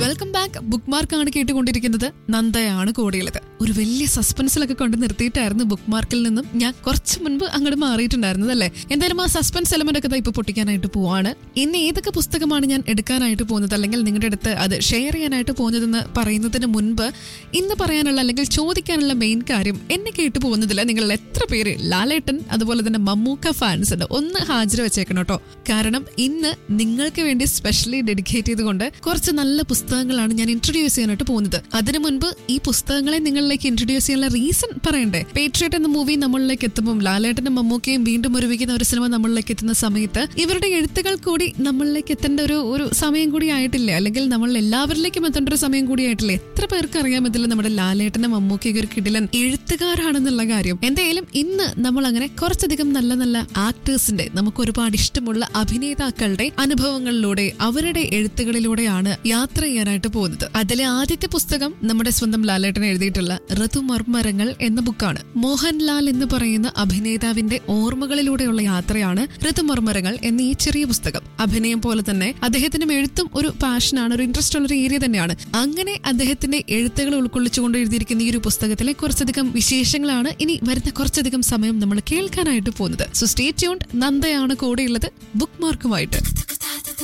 welcome back book മാർക്കാണ് കേട്ടുകൊണ്ടിരിക്കുന്നത് നന്ദയാണ് കൂടെയുള്ളത് ഒരു വലിയ സസ്പെൻസിലൊക്കെ കൊണ്ട് നിർത്തിയിട്ടായിരുന്നു ബുക്ക് മാർക്കിൽ നിന്നും ഞാൻ കുറച്ച് മുൻപ് അങ്ങോട്ട് മാറിയിട്ടുണ്ടായിരുന്നത് അല്ലേ എന്തായാലും ആ സസ്പെൻസ് എലമെന്റ് ഒക്കെ ദാ ഇപ്പൊ പൊട്ടിക്കാനായിട്ട് പോവാണ് ഇന്ന് ഏതൊക്കെ പുസ്തകമാണ് ഞാൻ എടുക്കാനായിട്ട് പോകുന്നത് അല്ലെങ്കിൽ നിങ്ങളുടെ അടുത്ത് അത് ഷെയർ ചെയ്യാനായിട്ട് പോകുന്നതെന്ന് പറയുന്നതിന് മുൻപ് ഇന്ന് പറയാനുള്ള അല്ലെങ്കിൽ ചോദിക്കാനുള്ള മെയിൻ കാര്യം എന്നെ കേട്ടു പോകുന്നതിൽ നിങ്ങൾ എത്ര പേര് ലാലേട്ടൻ അതുപോലെ തന്നെ മമ്മൂക്ക ഫാൻസ് ഉണ്ട് ഒന്ന് ഹാജർ വെച്ചേക്കണം കേട്ടോ കാരണം ഇന്ന് നിങ്ങൾക്ക് വേണ്ടി സ്പെഷ്യലി ഡെഡിക്കേറ്റ് ചെയ്തുകൊണ്ട് കുറച്ച് നല്ല പുസ്തകങ്ങളാണ് ഞാൻ ഇൻട്രൊഡ്യൂസ് ചെയ്യാനായിട്ട് പോകുന്നത് അതിനു മുൻപ് ഈ പുസ്തകങ്ങളെ നിങ്ങളിലേക്ക് ഇൻട്രൊഡ്യൂസ് ചെയ്യാനുള്ള റീസൺ പറയണ്ടേ പേട്രിയറ്റ് എന്ന മൂവി നമ്മളിലേക്ക് എത്തുമ്പോൾ ലാലേട്ടനും മമ്മൂക്കയും വീണ്ടും ഒരുമിക്കുന്ന ഒരു സിനിമ നമ്മളിലേക്ക് എത്തുന്ന സമയത്ത് ഇവരുടെ എഴുത്തുകൾ കൂടി നമ്മളിലേക്ക് എത്തേണ്ട ഒരു ഒരു സമയം കൂടി ആയിട്ടില്ലേ അല്ലെങ്കിൽ നമ്മൾ എല്ലാവരിലേക്കും എത്തേണ്ട ഒരു സമയം കൂടി ആയിട്ടില്ലേ എത്ര പേർക്ക് അറിയാൻ പറ്റില്ല നമ്മുടെ ലാലേട്ടനും മമ്മൂക്കയും ഒരു കിടിലൻ എഴുത്തുകാരാണെന്നുള്ള കാര്യം എന്തായാലും ഇന്ന് നമ്മൾ അങ്ങനെ കുറച്ചധികം നല്ല നല്ല ആക്ടേഴ്സിന്റെ നമുക്ക് ഒരുപാട് ഇഷ്ടമുള്ള അഭിനേതാക്കളുടെ അനുഭവങ്ങളിലൂടെ അവരുടെ എഴുത്തുകളിലൂടെയാണ് യാത്ര ചെയ്യാനായിട്ട് പോകുന്നത് അതിലെ ആദ്യത്തെ പുസ്തകം നമ്മുടെ സ്വന്തം ലാലേട്ടൻ എഴുതിയിട്ടുള്ള ഋതുമർമ്മരങ്ങൾ എന്ന ബുക്കാണ് മോഹൻലാൽ എന്ന് പറയുന്ന അഭിനേതാവിന്റെ ഓർമ്മകളിലൂടെയുള്ള യാത്രയാണ് ഋതുമർമ്മരങ്ങൾ എന്ന ഈ ചെറിയ പുസ്തകം അഭിനയം പോലെ തന്നെ അദ്ദേഹത്തിനും എഴുത്തും ഒരു പാഷനാണ് ഒരു ഇൻട്രസ്റ്റ് ഉള്ള ഒരു ഏരിയ തന്നെയാണ് അങ്ങനെ അദ്ദേഹത്തിന്റെ എഴുത്തുകൾ ഉൾക്കൊള്ളിച്ചുകൊണ്ട് എഴുതിയിരിക്കുന്ന ഈ ഒരു പുസ്തകത്തിലെ കുറച്ചധികം വിശേഷങ്ങളാണ് ഇനി വരുന്ന കുറച്ചധികം സമയം നമ്മൾ കേൾക്കാനായിട്ട് പോകുന്നത് സോ സ്റ്റേ ട്യൂൺഡ് നന്ദയാണ് കൂടെയുള്ളത് ബുക്ക് മാർക്കുമായിട്ട്